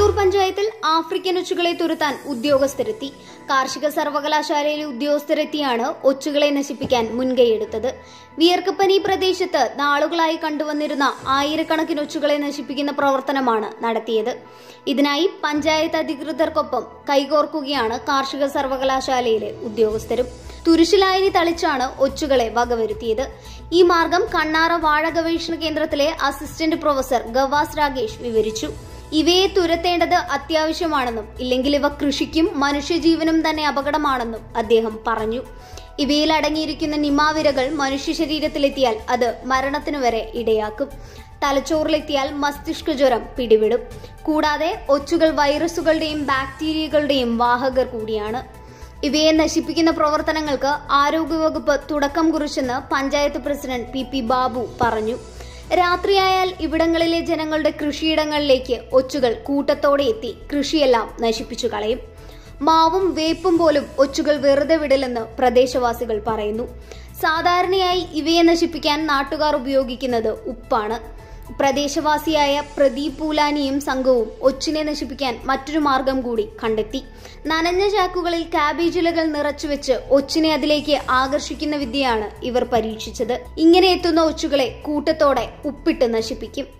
കണ്ണൂർ പഞ്ചായത്തിൽ ആഫ്രിക്കൻ ഒച്ചുകളെ തുരത്താൻ ഉദ്യോഗസ്ഥരെത്തി കാർഷിക സർവകലാശാലയിലെ ഉദ്യോഗസ്ഥരെത്തിയാണ് ഒച്ചുകളെ നശിപ്പിക്കാൻ മുൻകൈയെടുത്തത് വിയർക്കപ്പനി പ്രദേശത്ത് നാളുകളായി കണ്ടുവന്നിരുന്ന ആയിരക്കണക്കിന് ഒച്ചുകളെ നശിപ്പിക്കുന്ന പ്രവർത്തനമാണ് നടത്തിയത് ഇതിനായി പഞ്ചായത്ത് അധികൃതർക്കൊപ്പം കൈകോർക്കുകയാണ് കാർഷിക സർവകലാശാലയിലെ ഉദ്യോഗസ്ഥരും തുരിശിലായനി തളിച്ചാണ് ഒച്ചുകളെ വകവരുത്തിയത് ഈ മാർഗം കണ്ണാറ വാഴ ഗവേഷണ കേന്ദ്രത്തിലെ അസിസ്റ്റന്റ് പ്രൊഫസർ ഗവാസ് രാഗേഷ് വിവരിച്ചു ഇവയെ തുരത്തേണ്ടത് അത്യാവശ്യമാണെന്നും ഇല്ലെങ്കിൽ ഇവ കൃഷിക്കും മനുഷ്യജീവനും തന്നെ അപകടമാണെന്നും അദ്ദേഹം പറഞ്ഞു ഇവയിൽ അടങ്ങിയിരിക്കുന്ന നിമാവിരകൾ മനുഷ്യ ശരീരത്തിലെത്തിയാൽ അത് മരണത്തിനു വരെ ഇടയാക്കും തലച്ചോറിലെത്തിയാൽ മസ്തിഷ്ക ജ്വരം പിടിവിടും കൂടാതെ ഒച്ചുകൾ വൈറസുകളുടെയും ബാക്ടീരിയകളുടെയും വാഹകർ കൂടിയാണ് ഇവയെ നശിപ്പിക്കുന്ന പ്രവർത്തനങ്ങൾക്ക് ആരോഗ്യവകുപ്പ് തുടക്കം കുറിച്ചെന്ന് panchayat president P P Babu പറഞ്ഞു രാത്രിയായാൽ ഇവിടങ്ങളിലെ ജനങ്ങളുടെ കൃഷിയിടങ്ങളിലേക്ക് ഒച്ചുകൾ കൂട്ടത്തോടെ എത്തി കൃഷിയെല്ലാം നശിപ്പിച്ചു കളയും മാവും വേപ്പും പോലും ഒച്ചുകൾ വെറുതെ വിടില്ലെന്ന് പ്രദേശവാസികൾ പറയുന്നു സാധാരണയായി ഇവയെ നശിപ്പിക്കാൻ നാട്ടുകാർ ഉപയോഗിക്കുന്നത് ഉപ്പാണ് പ്രദേശവാസിയായ പ്രദീപ് പൂലാനിയും സംഘവും ഒച്ചിനെ നശിപ്പിക്കാൻ മറ്റൊരു മാർഗം കൂടി കണ്ടെത്തി നനഞ്ഞ ചാക്കുകളിൽ കാബേജിലകൾ നിറച്ചുവെച്ച് ഒച്ചിനെ അതിലേക്ക് ആകർഷിക്കുന്ന വിദ്യയാണ് ഇവർ പരീക്ഷിച്ചത് ഇങ്ങനെ എത്തുന്ന ഒച്ചുകളെ കൂട്ടത്തോടെ ഉപ്പിട്ട് നശിപ്പിക്കും